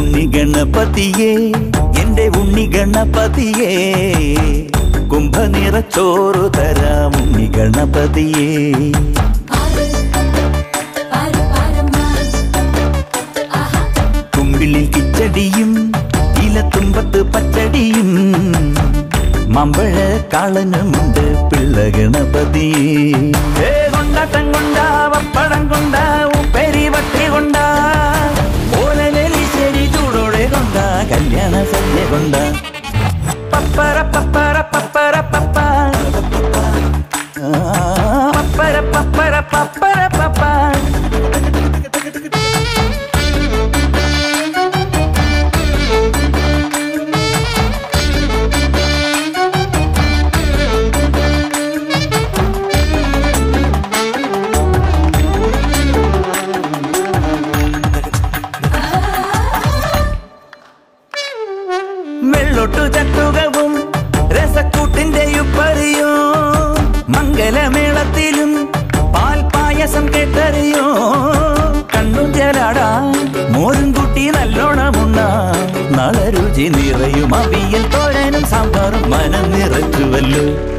ഉണ്ണി ഗണപതിയേ എന്റെ ഉണ്ണി ഗണപതിയേ കുംഭനിറച്ചോറു തരാം ഉണ്ണി ഗണപതിയേ പാര് പാര് പാരമ്മ ആഹാ കുമ്പിളിൽ കിച്ചടിയും ഇലത്തുമ്പത്ത് പച്ചടിയും മമ്പഴ കാളനുമുണ്ട് പിള്ള ഗണപതി കൊണ്ടാട്ടം കൊണ്ടാ പപ്പടം കൊണ്ടാ ഉപ്പേരി വട്ടി കൊണ്ടാ ഓലനെലിശ്ശേരി ചൂടോടെ കൊണ്ടാ കല്യാണ സദ്യ കൊണ്ടാ പപ്പര പപ്പര പപ്പര പപ്പ ആ, പപ്പര പപ്പര പപ്പര പപ്പ വെള്ളൊട്ടു ചട്ടുകവും രസക്കൂട്ടിന്റെ ഉപ്പറിയോ മംഗലമേളത്തിലും പാൽപായസം കേട്ടറിയോ കണ്ണും ചേലാടാ മോരും കുട്ടി നല്ലോണമുണ്ടാ നാളെ രുചി നിറയും അവിയൽ തോരനും സാമ്പാറും മനം നിറച്ചുവല്ലോ